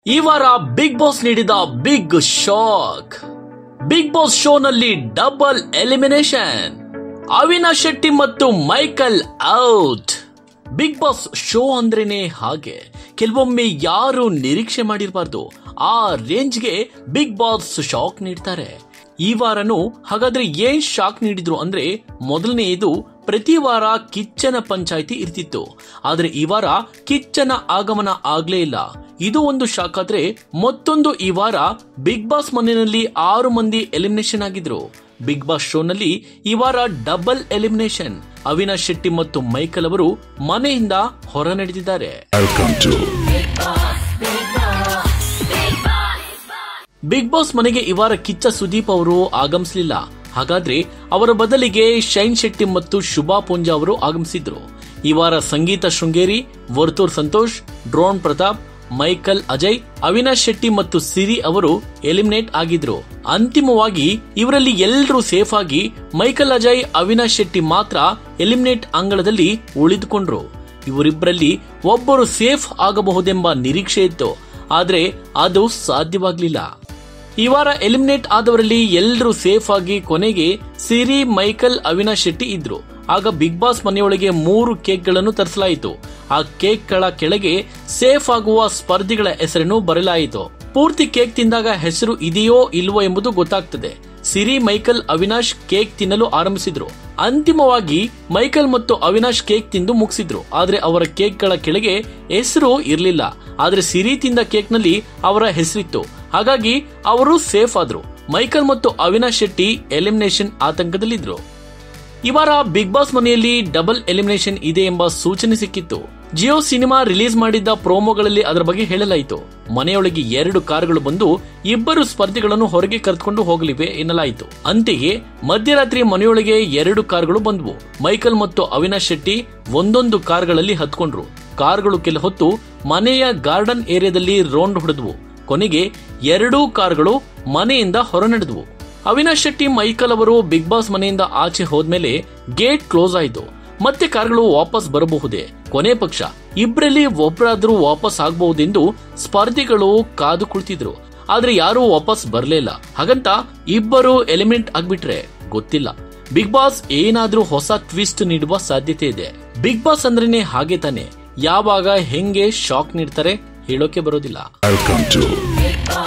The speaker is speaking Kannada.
ಈ ವಾರ ಬಿಗ್ ಬಾಸ್ ನೀಡಿದ ಬಿಗ್ ಶಾಕ್ ಬಿಗ್ ಬಾಸ್ ಶೋನಲ್ಲಿ ಡಬಲ್ ಎಲಿಮಿನೇಷನ್ ಅವಿನಾಶ್ ಶೆಟ್ಟಿ ಮತ್ತು Michael out Big Boss show ಅಂದ್ರೇನೆ ಹಾಗೆ ಕೆಲವೊಮ್ಮೆ ಯಾರು ನಿರೀಕ್ಷೆ ಮಾಡಿರಬಾರ್ದು ಆ ರೇಂಜ್ಗೆ ಬಿಗ್ ಬಾಸ್ ಶಾಕ್ ನೀಡ್ತಾರೆ ಈ ವಾರನೂ ಹಾಗಾದ್ರೆ ಏನ್ ಶಾಕ್ ನೀಡಿದ್ರು ಅಂದ್ರೆ ಮೊದಲನೆಯದು ಪ್ರತಿ ವಾರ ಕಿಚ್ಚನ ಪಂಚಾಯಿತಿ ಇರ್ತಿತ್ತು ಆದ್ರೆ ಈ ವಾರ ಕಿಚ್ಚನ ಆಗಮನ ಆಗ್ಲೇ ಇಲ್ಲ ಇದು ಒಂದು ಶಾಕ್ ಆದ್ರೆ ಮತ್ತೊಂದು ಈ ವಾರ ಬಿಗ್ ಬಾಸ್ ಮನೆಯಲ್ಲಿ ಆರು ಮಂದಿ ಎಲಿಮಿನೇಷನ್ ಆಗಿದ್ರು ಬಿಗ್ ಬಾಸ್ ಶೋನಲ್ಲಿ ಈ ವಾರ ಡಬಲ್ ಎಲಿಮಿನೇಷನ್ ಅವಿನಾಶ್ ಶೆಟ್ಟಿ ಮತ್ತು ಮೈಕಲ್ ಅವರು ಮನೆಯಿಂದ ಹೊರ ನಡೆದಿದ್ದಾರೆ Welcome to ಬಿಗ್ ಬಾಸ್ ಮನೆಗೆ ಈ ವಾರ ಕಿಚ್ಚ ಸುದೀಪ್ ಅವರು ಆಗಮಿಸಲಿಲ್ಲ ಹಾಗಾದ್ರೆ ಅವರ ಬದಲಿಗೆ ಶೈನ್ ಶೆಟ್ಟಿ ಮತ್ತು ಶುಭಾ ಪೂಂಜಾ ಅವರು ಆಗಮಿಸಿದ್ರು ಈ ವಾರ ಸಂಗೀತ ಶೃಂಗೇರಿ ವರ್ತೂರ್ ಸಂತೋಷ್ ಡ್ರೋನ್ ಪ್ರತಾಪ್ ಮೈಕಲ್ ಅಜಯ್ ಅವಿನಾಶ್ ಶೆಟ್ಟಿ ಮತ್ತು ಸಿರಿ ಅವರು ಎಲಿಮಿನೇಟ್ ಆಗಿದ್ರು ಅಂತಿಮವಾಗಿ ಇವರಲ್ಲಿ ಎಲ್ಲರೂ ಸೇಫ್ ಆಗಿ ಮೈಕಲ್ ಅಜಯ್ ಅವಿನಾಶ್ ಶೆಟ್ಟಿ ಮಾತ್ರ ಎಲಿಮಿನೇಟ್ ಅಂಗಳದಲ್ಲಿ ಉಳಿದುಕೊಂಡ್ರು ಇವರಿಬ್ಬರಲ್ಲಿ ಒಬ್ಬರು ಸೇಫ್ ಆಗಬಹುದೆಂಬ ನಿರೀಕ್ಷೆ ಇತ್ತು ಆದ್ರೆ ಅದು ಸಾಧ್ಯವಾಗ್ಲಿಲ್ಲ ಈ ವಾರ ಎಲಿಮಿನೇಟ್ ಆದವರಲ್ಲಿ ಎಲ್ಲರೂ ಸೇಫ್ ಆಗಿ ಕೊನೆಗೆ ಸಿರಿ ಮೈಕಲ್ ಅವಿನಾಶ್ ಶೆಟ್ಟಿ ಇದ್ರು ಆಗ ಬಿಗ್ ಬಾಸ್ ಮನೆಯೊಳಗೆ ಮೂರು ಕೇಕ್ಗಳನ್ನು ತರಿಸಲಾಯಿತು ಆ ಕೇಕ್ಗಳ ಕೆಳಗೆ ಸೇಫ್ ಆಗುವ ಸ್ಪರ್ಧಿಗಳ ಹೆಸರನ್ನು ಬರೆಯಲಾಯಿತು ಪೂರ್ತಿ ಕೇಕ್ ತಿಂದಾಗ ಹೆಸರು ಇದೆಯೋ ಇಲ್ವೋ ಎಂಬುದು ಗೊತ್ತಾಗ್ತದೆ ಸಿರಿ ಮೈಕಲ್ ಅವಿನಾಶ್ ಕೇಕ್ ತಿನ್ನಲು ಆರಂಭಿಸಿದ್ರು ಅಂತಿಮವಾಗಿ ಮೈಕಲ್ ಮತ್ತು ಅವಿನಾಶ್ ಕೇಕ್ ತಿಂದು ಮುಗಿಸಿದ್ರು ಆದ್ರೆ ಅವರ ಕೇಕ್ಗಳ ಕೆಳಗೆ ಹೆಸರು ಇರಲಿಲ್ಲ ಆದ್ರೆ ಸಿರಿ ತಿಂದ ಕೇಕ್ನಲ್ಲಿ ಅವರ ಹೆಸರಿತ್ತು ಹಾಗಾಗಿ ಅವರು ಸೇಫ್ ಆದ್ರು ಮೈಕಲ್ ಮತ್ತು ಅವಿನಾಶ್ ಶೆಟ್ಟಿ ಎಲಿಮಿನೇಷನ್ ಆತಂಕದಲ್ಲಿದ್ರು ಈ ವಾರ ಬಿಗ್ ಬಾಸ್ ಮನೆಯಲ್ಲಿ ಡಬಲ್ ಎಲಿಮಿನೇಷನ್ ಇದೆ ಎಂಬ ಸೂಚನೆ ಸಿಕ್ಕಿತ್ತು ಜಿಯೋ ಸಿನಿಮಾ ರಿಲೀಸ್ ಮಾಡಿದ್ದ ಪ್ರೋಮೋಗಳಲ್ಲಿ ಅದರ ಬಗ್ಗೆ ಹೇಳಲಾಯಿತು ಮನೆಯೊಳಗೆ ಎರಡು ಕಾರುಗಳು ಬಂದು ಇಬ್ಬರು ಸ್ಪರ್ಧಿಗಳನ್ನು ಹೊರಗೆ ಕರೆದುಕೊಂಡು ಹೋಗಲಿವೆ ಎನ್ನಲಾಯಿತು ಅಂತೆಯೇ ಮಧ್ಯರಾತ್ರಿ ಮನೆಯೊಳಗೆ ಎರಡು ಕಾರುಗಳು ಬಂದವು ಮೈಕಲ್ ಮತ್ತು ಅವಿನಾಶ್ ಶೆಟ್ಟಿ ಒಂದೊಂದು ಕಾರ್ಗಳಲ್ಲಿ ಹತ್ಕೊಂಡ್ರು ಕಾರ್ಗಳು ಕೆಲ ಹೊತ್ತು ಮನೆಯ ಗಾರ್ಡನ್ ಏರಿಯಾದಲ್ಲಿ ರೌಂಡ್ ಹೊಡೆದವು ಕೊನೆಗೆ ಎರಡೂ ಕಾರುಗಳು ಮನೆಯಿಂದ ಹೊರ ನಡೆದವು ಅವಿನಾಶ್ ಶೆಟ್ಟಿ ಮೈಕಲ್ ಅವರು ಬಿಗ್ ಬಾಸ್ ಮನೆಯಿಂದ ಆಚೆ ಹೋದ್ಮೇಲೆ ಗೇಟ್ ಕ್ಲೋಸ್ ಆಯಿತು ಮತ್ತೆ ಕಾರ್ಗಳು ವಾಪಸ್ ಬರಬಹುದೇ ಕೊನೆ ಪಕ್ಷ ಇಬ್ಬರಲ್ಲಿ ಒಬ್ಬರಾದ್ರೂ ವಾಪಸ್ ಆಗಬಹುದೆಂದು ಸ್ಪರ್ಧಿಗಳು ಕಾದು ಕುಳಿತಿದ್ರು ಆದ್ರೆ ಯಾರೂ ವಾಪಸ್ ಬರಲಿಲ್ಲ ಹಾಗಂತ ಇಬ್ಬರು ಎಲಿಮೆಂಟ್ ಆಗ್ಬಿಟ್ರೆ ಗೊತ್ತಿಲ್ಲ ಬಿಗ್ ಬಾಸ್ ಏನಾದ್ರೂ ಹೊಸ ಟ್ವಿಸ್ಟ್ ನೀಡುವ ಸಾಧ್ಯತೆ ಇದೆ ಬಿಗ್ ಬಾಸ್ ಅಂದ್ರೇನೆ ಹಾಗೆ ತಾನೆ ಯಾವಾಗ ಹೆಂಗೆ ಶಾಕ್ ನೀಡ್ತಾರೆ ಹೇಳೋಕೆ ಬರೋದಿಲ್ಲ Welcome to